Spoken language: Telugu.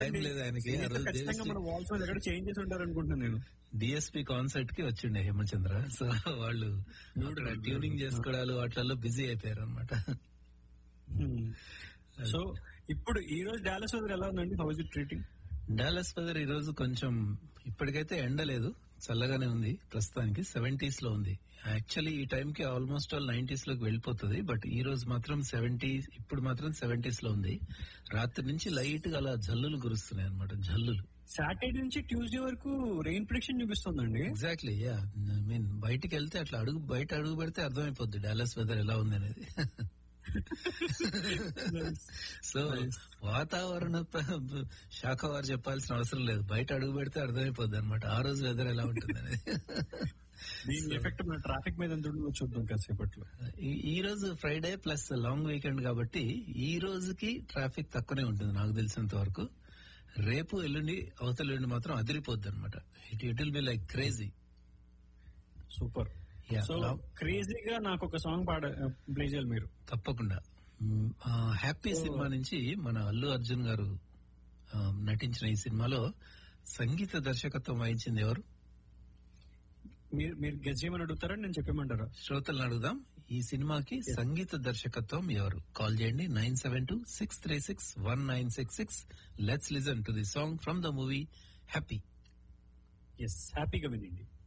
టైం లేదు ఆయనకి ఆ రోజు ఖచ్చితంగా మన వాల్స్ మీద ఎక్కడ చేంజ్ చేసి ఉంటారు అనుకుంటున్నాను నేను డిఎస్పి కాన్సర్ట్ కి వచ్చిండే హేమచంద్ర సో వాళ్ళు అక్కడ ట్యూనింగ్ చేసుకోవడాలు వాటిల్లో బిజీ అయిపోయారు అనమాట సో ఇప్పుడు ఈ రోజు డాలస్ వెదర్ ఎలా ఉందండి how's it treating Dallas weather ఈ రోజు కొంచెం ఇప్పటికైతే ఎండ లేదు చల్లగానే ఉంది ప్రస్తుతానికి సెవెంటీస్ లో ఉంది యాక్చువల్లీ ఈ టైం కి ఆల్మోస్ట్ ఆల్ నైన్టీస్ లోకి వెళ్ళిపోతుంది బట్ ఈ రోజు మాత్రం సెవెంటీ ఇప్పుడు మాత్రం సెవెంటీస్ లో ఉంది రాత్రి నుంచి లైట్ గా అలా జల్లులు కురుస్తున్నాయి అనమాట జల్లులు సాటర్డే నుంచి ట్యూస్డే వరకు రెయిన్ ప్రిడిక్షన్ చూపిస్తుందండి ఎగ్జాక్ట్లీ యా ఐ మీన్ బయటికి వెళ్తే అట్లా అడుగు బయట అడుగు పెడితే అర్థమైపోద్ది డాలస్ వెదర్ ఎలా ఉంది అనేది సో వాతావరణ ప- శాఖ వారు చెప్పాల్సిన అవసరం లేదు బయట అడుగు పెడితే అర్థమైపోద్ది అనమాట ఆ రోజు వెదర్ ఎలా ఉంటుంది అనేది దీని ఎఫెక్ట్ మన ట్రాఫిక్ మీద ఎంత ఉంటుందో చూద్దాం కాసేపట్లో ఈ- ఈ రోజు ఫ్రైడే ప్లస్ లాంగ్ వీకెండ్ కాబట్టి ఈ రోజుకి ట్రాఫిక్ తక్కువనే ఉంటుంది నాకు తెలిసినంత వరకు రేపు ఎల్లుండి అవతల ఎల్లుండి మాత్రం అదిరిపోద్ది అనమాట it it will be like crazy super so క్రేజీగా నాకు ఒక సాంగ్ పాడ ప్లే చేయాలి మీరు తప్పకుండా మ్, ఆ, హ్యాపీ సినిమా నుంచి మన అల్లు అర్జున్ గారు ఆ, నటించిన ఈ సినిమాలో సంగీత దర్శకత్వం వహించింది ఎవరు మీరు మీరు గెస్ చేయమని అడుగుతారా నేను చెప్పేమంటారా శ్రోతలను అడుగుదాం ఈ సినిమాకి సంగీత దర్శకత్వం ఎవరు కాల్ చేయండి nine seven two six three six one nine six six let's listen to the song from the movie happy ఎస్ హ్యాపీగా వినండి